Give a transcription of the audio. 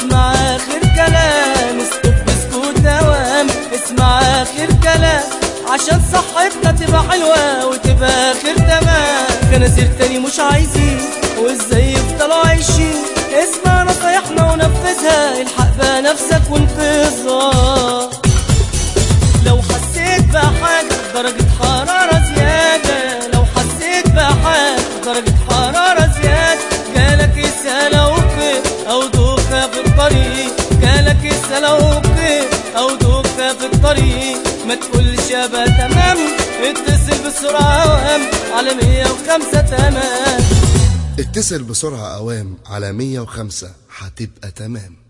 اسمع اخر كلام اسكت بسكوت دوام اسمع اخر كلام عشان صحتنا تبقى حلوة وتبقى اخر تمام خنازير تاني مش عايزين وازاي يفضلوا عايشين اسمع نصايحنا ونفذها الحق بقى نفسك وانقذها لو حسيت بحاجة درجة حرارة زيادة لو حسيت بحاجة درجة حرارة زيادة جالك اسهال أو كيف أو دوخة في الطريق جالك اسهال أو كيف أو دوخة في الطريق ما تقولش أبقى تمام اتصل بسرعة وهم على مية وخمسة تمام اتصل بسرعة أوام على 105 هتبقى تمام